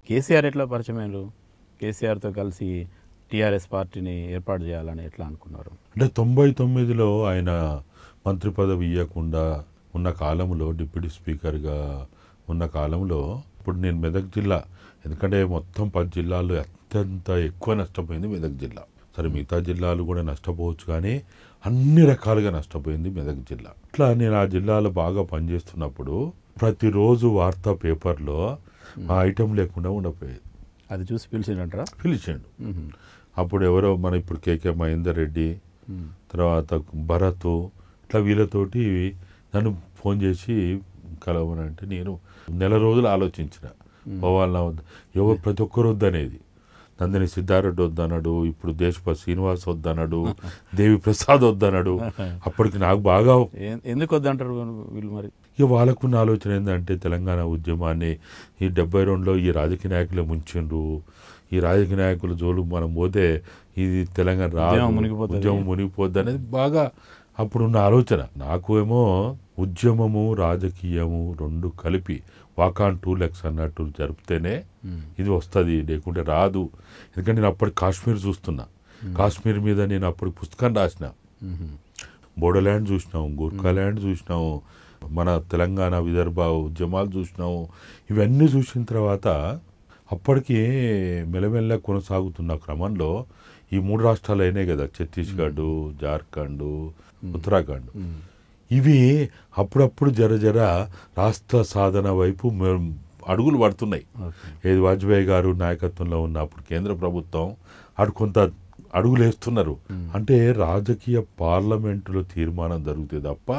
కేసీఆర్ ఎట్లా పరిచయమైనరు కేసీఆర్తో కలిసి టీఆర్ఎస్ పార్టీని ఏర్పాటు చేయాలని ఎట్లా అనుకున్నారు అంటే తొంభై తొమ్మిదిలో ఆయన మంత్రి పదవి ఇవ్వకుండా ఉన్న కాలంలో డిప్యూటీ స్పీకర్గా ఉన్న కాలంలో ఇప్పుడు నేను మెదక్ జిల్లా ఎందుకంటే మొత్తం పది జిల్లాల్లో అత్యంత ఎక్కువ నష్టపోయింది మెదక్ జిల్లా సరే మిగతా జిల్లాలు కూడా నష్టపోవచ్చు కానీ అన్ని రకాలుగా నష్టపోయింది మెదక్ జిల్లా ఇట్లా నేను ఆ జిల్లాలో బాగా పనిచేస్తున్నప్పుడు ప్రతిరోజు వార్తా పేపర్లో ఆ ఐటెం లేకుండా ఉండపోయేది అది చూసి పిలిచిండంటారా పిలిచాడు అప్పుడు ఎవరో మన ఇప్పుడు కేకే మహేందర్ రెడ్డి తర్వాత భరత్ ఇట్లా వీళ్ళతోటి నన్ను ఫోన్ చేసి కలవనంటే నేను నెల రోజులు ఆలోచించిన పోవాలన్నా వద్ద ఎవరు ప్రతి ఒక్కరు వద్దనేది నందిని సిద్ధారెడ్డి వద్దన్నాడు ఇప్పుడు దేశపతి శ్రీనివాస్ వద్దన్నాడు దేవి ప్రసాద్ వద్దన్నాడు అప్పటికి నాకు బాగా ఏ- ఎందుకు వద్దంటారు వీళ్ళు మరి ఇక వాళ్ళకున్న ఆలోచన ఏంటంటే తెలంగాణ ఉద్యమాన్ని ఈ డెబ్బై రెండులో ఈ రాజకీయ నాయకులే ముంచిండ్రు ఈ రాజకీయ నాయకుల జోలు మనం పోతే ఇది తెలంగాణ రాదు ఉద్యమం మునిగిపోతది. ఉద్యమం మునిగిపోద్ది అనేది బాగా అప్పుడున్న ఆలోచన నాకు ఏమో ఉద్యమము రాజకీయము రెండు కలిపి వాకాన్ టూ లెక్స్ అన్నట్టు జరిపితేనే ఇది వస్తుంది లేకుంటే రాదు ఎందుకంటే నేను అప్పటి కాశ్మీర్ చూస్తున్నా కాశ్మీర్ మీద నేను అప్పుడు పుస్తకం రాసిన మ్మ్. బోడోల్యాండ్ చూసినాం గూర్ఖాల్యాండ్ చూసినాం మన తెలంగాణ విదర్భ ఉద్యమాలు చూసినాం ఇవన్నీ చూసిన తర్వాత అప్పటికి మెల్లమెల్ల కొనసాగుతున్న క్రమంలో ఈ మూడు రాష్ట్రాలు అయినాయి కదా ఛత్తీస్గఢ్ జార్ఖండ్ ఉత్తరాఖండ్ మ్మ్. ఇవి అప్పుడప్పుడు జర జర రాష్ట్ర సాధన వైపు మె- అడుగులు పడుతున్నాయి ఓకే ఏది వాజ్పేయి గారు నాయకత్వంలో ఉన్న అప్పుడు కేంద్ర ప్రభుత్వం అటు కొంత అడుగులు వేస్తున్నారు అంటే రాజకీయ పార్లమెంటులో తీర్మానం జరుగుతుంది తప్ప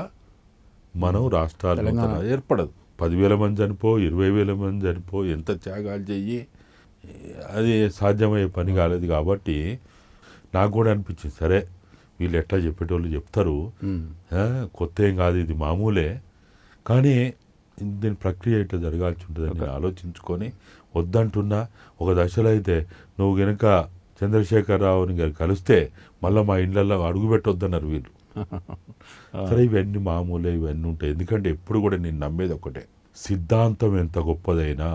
మనం రాష్ట్రాలు తెలంగాణ- నూతన ఏర్పడదు పదివేల మంది చనిపో ఇరవై వేల మంది చనిపో ఎంత త్యాగాలు చెయ్యి అది సాధ్యమయ్యే పని కాలేదు కాబట్టి నాకు కూడా అనిపించింది సరే వీళ్ళు ఎట్లా చెప్పేటోళ్ళు చెప్తారు మ్మ్. ఆ, కొత్త ఏం కాదు ఇది మామూలే కానీ దీని ప్రక్రియ ఇట్లా జరగాల్సి ఉంటుందని నేను ఆలోచించుకొని వద్దంటున్నా ఒక దశలో అయితే నువ్వు గనుక చంద్రశేఖరరావుని గారు కలిస్తే మళ్ళీ మా ఇళ్ళల్లో అడుగు పెట్టొద్దన్నారు వీళ్ళు సరే ఇవన్నీ మామూలే ఇవన్నీ ఉంటాయి ఎందుకంటే ఎప్పుడు కూడా నేను నమ్మేది ఒకటే సిద్ధాంతం ఎంత గొప్పదైనా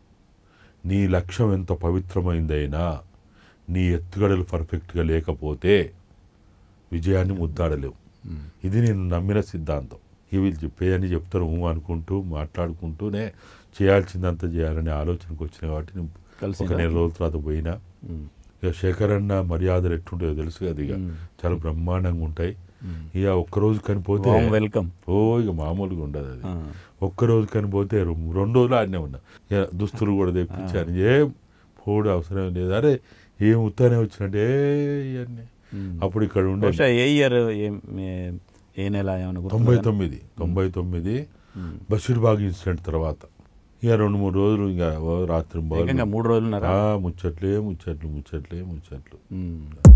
నీ లక్ష్యం ఎంత పవిత్రమైందైనా నీ ఎత్తుగడలు పర్ఫెక్ట్గా లేకపోతే విజయాన్ని ముద్దాడలేవు మ్మ్. ఇది నేను నమ్మిన సిద్ధాంతం ఇవి వీళ్ళు చెప్పేయని చెప్తారు ఊ అనుకుంటూ మాట్లాడుకుంటూనే చేయాల్సిందంతా చేయాలనే ఆలోచనకు వచ్చిన కాబట్టి నేను ఒక కలిసిందా? నెల రోజుల తర్వాత పోయినా మ్మ్. ఇక శేఖరన్న మర్యాదలు ఎట్టుంటాయో తెలుసు కదా ఇక మ్మ్. చాలా బ్రహ్మాండంగా ఉంటాయి మ్మ్. ఇక ఒక్కరోజు కనిపోతే వామ్ వెల్కమ్ ఓ ఇక మామూలుగా ఉండదు అది ఆ. ఒక్కరోజు కనిపోతే రెం- రెండు రోజులు ఆడనే ఉన్నా ఇక దుస్తులు కూడా తెప్పించాను ఏం పోడు అవసరం లేదు అరే ఏం ఉత్తానే వచ్చినట్టే ఇవన్నీ మ్మ్. అప్పుడు ఇక్కడ ఉండే బహుశా ఏ ఇయర్ ఏం- ఏ- ఏ నెల ఏమైనా తొంభై గుర్తుందా? తొమ్మిది తొంభై తొమ్మిది మ్మ్. బషీర్బాగ్ ఇన్సిడెంట్ తర్వాత ఇక రెండు మూడు రోజులు ఇక ఓ రాత్రి ఏకంగా మూడు రోజులున్నారా ముచ్చట్లే ముచ్చట్లు ముచ్చట్లే ముచ్చట్లు మ్మ్.